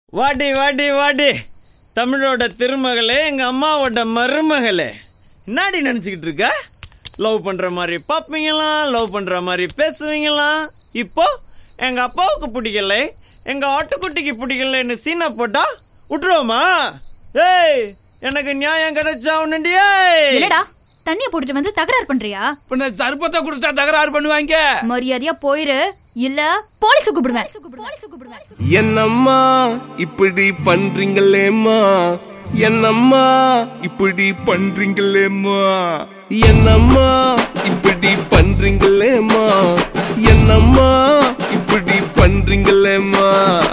வாடி வாடி வாடி தமிழோட திருமகளே எங்க அம்மாவோட மருமகளே என்னாடி நினைச்சுக்கிட்டு இருக்க லவ் பண்ற மாதிரி பார்ப்பீங்களாம் லவ் பண்ற மாதிரி பேசுவீங்களாம் இப்போ எங்க அப்பாவுக்கு பிடிக்கல எங்க ஆட்டுக்குட்டிக்கு பிடிக்கலன்னு சீனை போட்டா விட்டுருவோமா ஏய் எனக்கு நியாயம் கிடைச்சா உன்னுண்டியே என்னடா தண்ணிய போட்டுட்டு வந்து தகராறு பண்றியா பின்ன சர்பத்தை குடிச்சா தகராறு பண்ணுவாங்க மரியாதையா போயிரு இல்ல போலீஸ் கூப்பிடுவேன் போலீஸ் கூப்பிடுவேன் என்னம்மா இப்படி பண்றீங்களேம்மா என்னம்மா இப்படி பண்றீங்களேம்மா என்னம்மா இப்படி பண்றீங்களேம்மா என்னம்மா இப்படி பண்றீங்களேம்மா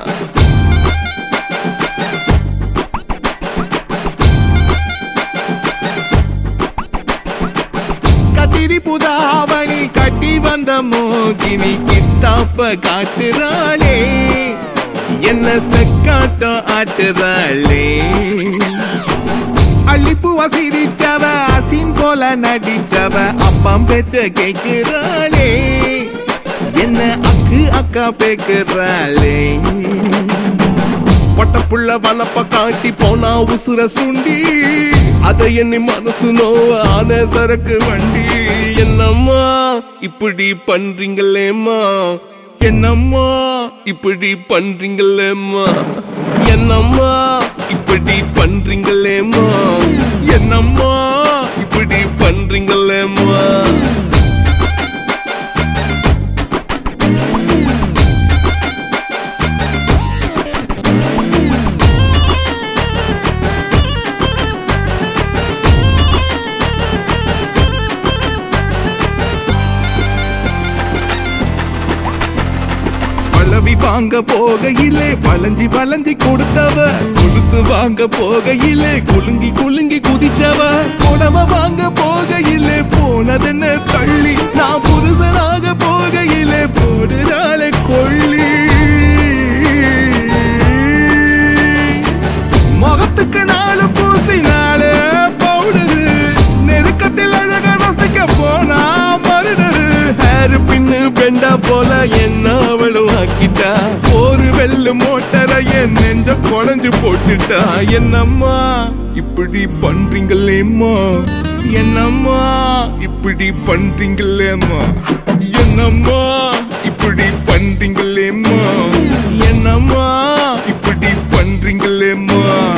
கத்திரி புதாவணி கட்டி வந்த மோகினி கித்தாப்ப காட்டுறாளே என்ன செக்காட்டம் ஆட்டுறாளே அள்ளிப்பூவ சிரிச்சவ அசின் போல நடிச்சவ அப்பம் பேச்ச கேக்குறாளே என்ன அக்கு அக்கா பேக்குறாளே பட்டப்புள்ள வனப்ப காட்டி போனா உசுர சுண்டி அத எண்ணி மனசு நோவ ஆன சரக்கு வண்டி என்னம்மா இப்படி பண்றீங்களேம்மா என்னம்மா இப்படி பண்றீங்களேம்மா என்னம்மா இப்படி பண்றீங்களேம்மா என்னம்மா இப்படி பண்றீங்களேம்மா பழவி வாங்க போகையிலே வளைஞ்சி வளைஞ்சி கொடுத்தவ கொலுசு வாங்க போகையிலே குலுங்கி குலுங்கி குதிச்சவ புடவ வாங்க போகையிலே போனதென்ன தள்ளி நான் புருஷனாக போகையிலே போடுறாளே கொள்ளி முகத்துக்கு நாலு பூசினாலே பவுடரு நெருக்கத்தில் அழக ரசிக்க போனா மருடரு ஹேர் பின்னு பெண்டா போல என்ன அவளும் ஆக்கிட்டா ஒரு வெள்ளு மோட்டரை என் நெஞ்ச குழஞ்சு போட்டுட்டா என்னம்மா இப்படி பண்றீங்களேம்மா என்னம்மா இப்படி பண்றீங்களேம்மா என்னம்மா இப்படி பண்றீங்களேம்மா என்னம்மா இப்படி பண்றீங்களேம்மா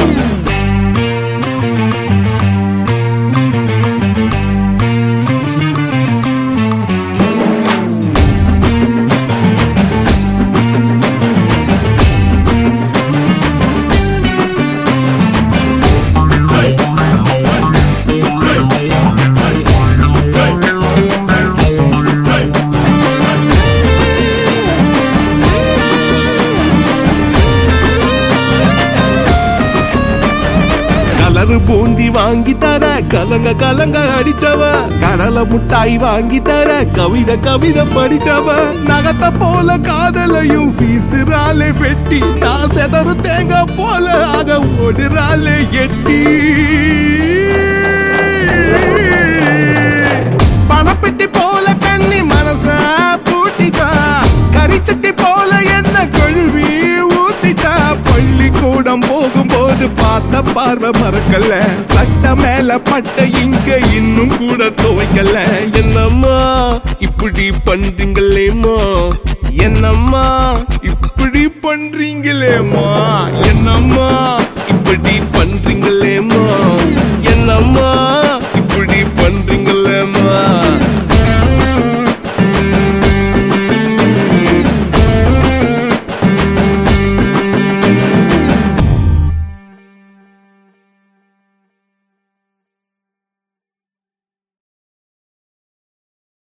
கலரு பூந்தி வாங்கி தர கலங்க கலங்க அடிச்சவ கடலை முட்டாய் வாங்கி தர கவிதை கவிதை படிச்சவ நகத்த போல காதலையும் வீசுறாளே வெட்டி நான் செதறு தேங்காய் போல ஆக ஓடுறாளே எட்டி பணப்பெட்டி போல கண்ணி மனச பூட்டிட்டா கரிச்சட்டி போல என்ன கழுவி ஊத்திட்டா பள்ளிக்கூடம் போகும்போது பார்த்த பார்வை மறக்கல சட்ட மேல பட்ட இங்க இன்னும் கூட துவைக்கல என்னம்மா இப்படி பண்றீங்களேம்மா என்னம்மா இப்படி பண்றீங்களேம்மா என்னம்மா இப்படி பண்றீங்களேம்மா